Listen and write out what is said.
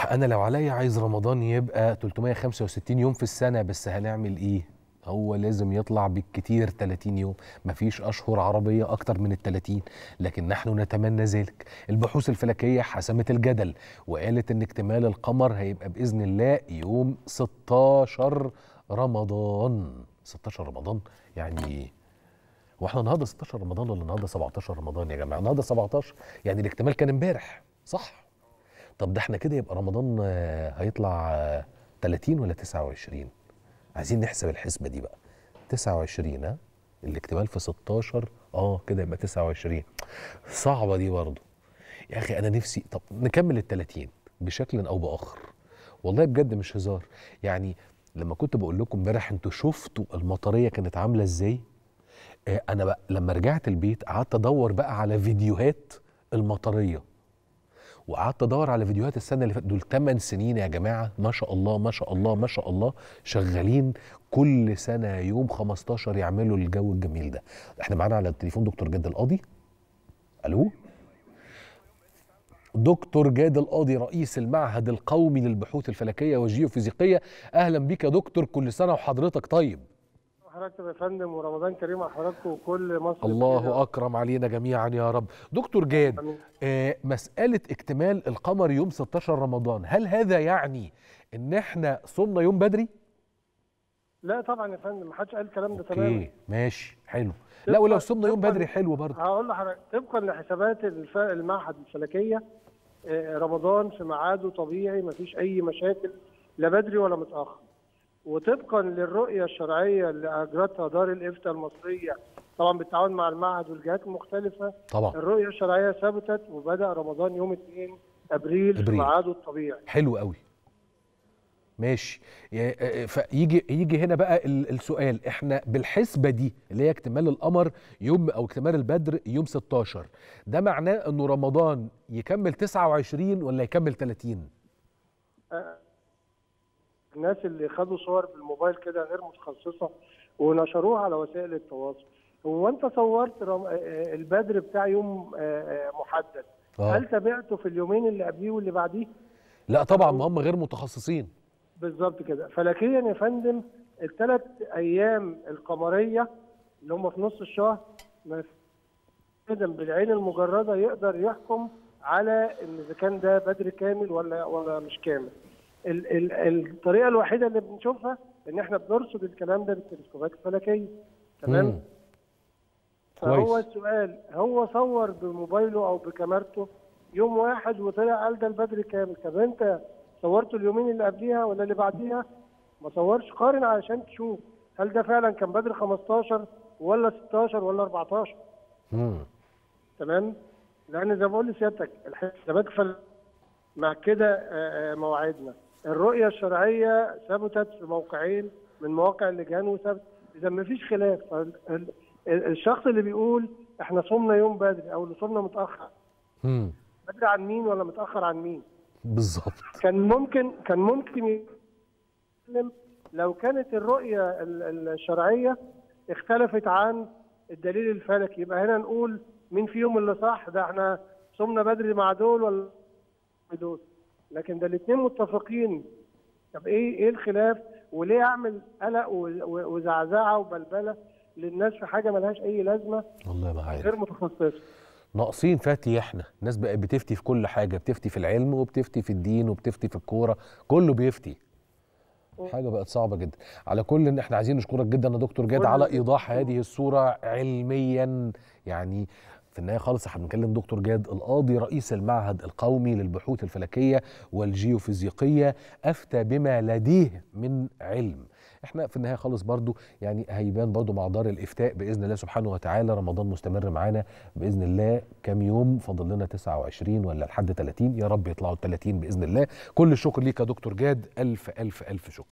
انا لو عليا عايز رمضان يبقى 365 يوم في السنه بس هنعمل ايه هو لازم يطلع بالكتير 30 يوم مفيش اشهر عربيه اكتر من ال 30 لكن نحن نتمنى ذلك البحوث الفلكيه حسمت الجدل وقالت ان اكتمال القمر هيبقى باذن الله يوم 16 رمضان 16 رمضان يعني هو احنا النهارده 16 رمضان ولا النهارده 17 رمضان يا جماعه النهارده 17 يعني الاكتمال كان امبارح صح طب ده احنا كده يبقى رمضان آه، هيطلع آه، 30 ولا 29 عايزين نحسب الحسبه دي بقى 29 ها الاكتمال في 16 اه كده يبقى 29 صعبه دي برضه يا اخي انا نفسي طب نكمل ال 30 بشكل او باخر والله بجد مش هزار يعني لما كنت بقول لكم امبارح انتوا شفتوا المطريه كانت عامله ازاي آه، انا بقى لما رجعت البيت قعدت ادور بقى على فيديوهات المطريه وقعدت ادور على فيديوهات السنه اللي فاتت دول 8 سنين يا جماعه ما شاء الله ما شاء الله ما شاء الله شغالين كل سنه يوم 15 يعملوا الجو الجميل ده احنا معانا على التليفون دكتور جاد القاضي الو دكتور جاد القاضي رئيس المعهد القومي للبحوث الفلكيه والجيوفيزيقيه اهلا بيك يا دكتور كل سنه وحضرتك طيب حضرتك يا فندم ورمضان كريم على حضراتكم وكل مصر الله بخير. اكرم علينا جميعا يا رب دكتور جاد آمين. آه مساله اكتمال القمر يوم 16 رمضان هل هذا يعني ان احنا صمنا يوم بدري لا طبعا يا فندم ما حدش قال الكلام ده تماما اوكي ماشي حلو لا ولو طبقاً- صمنا يوم طبقاً- بدري حلو برضه هقول لحضرتك طبقا لحسابات الف- المعهد الفلكيه آه، رمضان في ميعاده طبيعي ما فيش اي مشاكل لا بدري ولا متاخر وطبقا للرؤيه الشرعيه اللي اجرتها دار الافتاء المصريه طبعا بالتعاون مع المعهد والجهات المختلفه طبعا الرؤيه الشرعيه ثبتت وبدا رمضان يوم 2 ابريل في إبريل. ميعاده الطبيعي حلو قوي ماشي يا- آه، فيجي يجي هنا بقى ال- السؤال احنا بالحسبه دي اللي هي اكتمال القمر يوم او اكتمال البدر يوم 16 ده معناه انه رمضان يكمل 29 ولا يكمل 30 الناس اللي خدوا صور بالموبايل كده غير متخصصه ونشروها على وسائل التواصل هو انت صورت رم... آه، البدر بتاع يوم آه، آه، محدد اه هل تابعته في اليومين اللي قبليه واللي بعديه لا طبعا ما هم غير متخصصين بالظبط كده فلكيا يا فندم الثلاث ايام القمريه اللي هم في نص الشهر ما في ادم بالعين المجرده يقدر يحكم على ان اذا كان ده بدر كامل ولا ولا مش كامل ال ال الطريقه الوحيده اللي بنشوفها ان احنا بنرصد الكلام ده بالتلسكوبات الفلكيه تمام مم. فهو كويس. السؤال هو صور بموبايله او بكاميرته يوم واحد وطلع قال ده البدر كامل طب انت صورته اليومين اللي قبليها ولا اللي بعديها ما صورش قارن علشان تشوف هل ده فعلا كان بدر 15 ولا 16 ولا 14 مم. تمام لان زي ما بقول لسيادتك الحسابات فل مع كده آه، آه، مواعيدنا الرؤيه الشرعيه ثبتت في موقعين من مواقع اللجان وثبت اذا ما فيش خلاف فال- ال- ال- الشخص اللي بيقول احنا صمنا يوم بدري او اللي صمنا متاخر مم. بدري عن مين ولا متاخر عن مين بالظبط كان ممكن كان ممكن يتكلم لو كانت الرؤيه ال- ال- الشرعيه اختلفت عن الدليل الفلكي يبقى هنا نقول مين فيهم اللي صح ده احنا صمنا بدري مع دول ولا مع دول لكن ده الاثنين متفقين طب ايه ايه الخلاف وليه اعمل قلق و- و- وزعزعه وبلبله للناس في حاجه ملهاش اي لازمه والله ما عارف غير متخصصه ناقصين فتي احنا الناس بقت بتفتي في كل حاجه بتفتي في العلم وبتفتي في الدين وبتفتي في الكوره كله بيفتي حاجه بقت صعبه جدا على كل ان احنا عايزين نشكرك جدا يا دكتور جاد كل على الشكر. ايضاح هذه الصوره علميا يعني في النهايه خالص احنا بنكلم دكتور جاد القاضي رئيس المعهد القومي للبحوث الفلكيه والجيوفيزيقيه افتى بما لديه من علم احنا في النهايه خالص برضو يعني هيبان برضو مع دار الافتاء باذن الله سبحانه وتعالى رمضان مستمر معانا باذن الله كام يوم فاضل لنا 29 ولا لحد 30 يا رب يطلعوا 30 باذن الله كل الشكر ليك يا دكتور جاد الف الف الف شكر